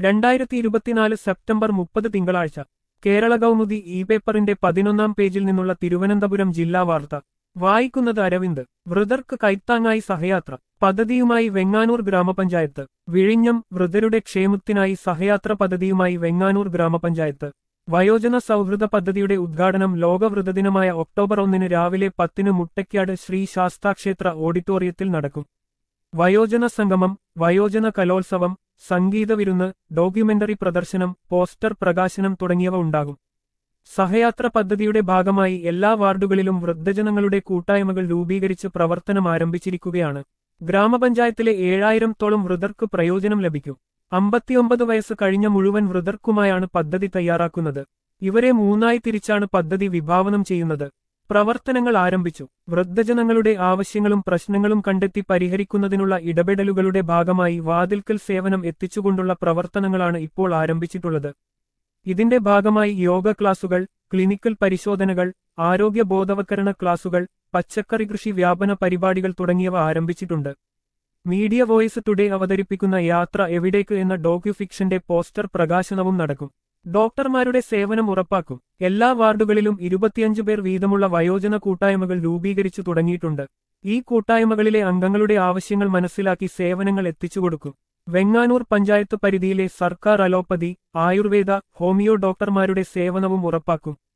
രണ്ടായിരത്തി ഇരുപത്തിനാല് സെപ്റ്റംബർ മുപ്പത് തിങ്കളാഴ്ച കേരള കൗമുദി ഇ പേപ്പറിന്റെ പതിനൊന്നാം പേജിൽ നിന്നുള്ള തിരുവനന്തപുരം ജില്ലാ വാർത്ത വായിക്കുന്നത് അരവിന്ദ് വൃതർക്ക് കൈത്താങ്ങായി സഹയാത്ര പദ്ധതിയുമായി വെങ്ങാനൂർ ഗ്രാമപഞ്ചായത്ത് വിഴിഞ്ഞം വൃതരുടെ ക്ഷേമത്തിനായി സഹയാത്ര പദ്ധതിയുമായി വെങ്ങാനൂർ ഗ്രാമപഞ്ചായത്ത് വയോജന സൗഹൃദ പദ്ധതിയുടെ ഉദ്ഘാടനം ലോകവൃതദിനമായ ഒക്ടോബർ ഒന്നിന് രാവിലെ പത്തിന് മുട്ടയ്ക്കാട് ശ്രീ ശാസ്താക്ഷേത്ര ഓഡിറ്റോറിയത്തിൽ നടക്കും വയോജന സംഗമം വയോജന കലോത്സവം സംഗീത വിരുന്ന് ഡോക്യുമെന്ററി പ്രദർശനം പോസ്റ്റർ പ്രകാശനം തുടങ്ങിയവ ഉണ്ടാകും സഹയാത്ര പദ്ധതിയുടെ ഭാഗമായി എല്ലാ വാർഡുകളിലും വൃദ്ധജനങ്ങളുടെ കൂട്ടായ്മകൾ രൂപീകരിച്ച് പ്രവർത്തനം ആരംഭിച്ചിരിക്കുകയാണ് ഗ്രാമപഞ്ചായത്തിലെ ഏഴായിരത്തോളം വൃതർക്ക് പ്രയോജനം ലഭിക്കും അമ്പത്തിയൊമ്പത് വയസ്സ് കഴിഞ്ഞ മുഴുവൻ വൃതർക്കുമായാണ് പദ്ധതി തയ്യാറാക്കുന്നത് ഇവരെ മൂന്നായി തിരിച്ചാണ് പദ്ധതി വിഭാവനം ചെയ്യുന്നത് പ്രവർത്തനങ്ങൾ ആരംഭിച്ചു വൃദ്ധജനങ്ങളുടെ ആവശ്യങ്ങളും പ്രശ്നങ്ങളും കണ്ടെത്തി പരിഹരിക്കുന്നതിനുള്ള ഇടപെടലുകളുടെ ഭാഗമായി വാതിൽക്കൽ സേവനം എത്തിച്ചുകൊണ്ടുള്ള പ്രവർത്തനങ്ങളാണ് ഇപ്പോൾ ആരംഭിച്ചിട്ടുള്ളത് ഇതിന്റെ ഭാഗമായി യോഗ ക്ലാസുകൾ ക്ലിനിക്കൽ പരിശോധനകൾ ആരോഗ്യ ബോധവൽക്കരണ ക്ലാസുകൾ പച്ചക്കറി കൃഷി വ്യാപന പരിപാടികൾ തുടങ്ങിയവ ആരംഭിച്ചിട്ടുണ്ട് മീഡിയ വോയിസ് ടുഡേ അവതരിപ്പിക്കുന്ന യാത്ര എവിടേക്ക് എന്ന ഡോക്യുഫിക്ഷന്റെ പോസ്റ്റർ പ്രകാശനവും നടക്കും ഡോക്ടർമാരുടെ സേവനം ഉറപ്പാക്കും എല്ലാ വാർഡുകളിലും ഇരുപത്തിയഞ്ച് പേർ വീതമുള്ള വയോജന കൂട്ടായ്മകൾ രൂപീകരിച്ചു തുടങ്ങിയിട്ടുണ്ട് ഈ കൂട്ടായ്മകളിലെ അംഗങ്ങളുടെ ആവശ്യങ്ങൾ മനസ്സിലാക്കി സേവനങ്ങൾ എത്തിച്ചുകൊടുക്കും വെങ്ങാനൂർ പഞ്ചായത്ത് പരിധിയിലെ സർക്കാർ അലോപ്പതി ആയുർവേദ ഹോമിയോ ഡോക്ടർമാരുടെ സേവനവും ഉറപ്പാക്കും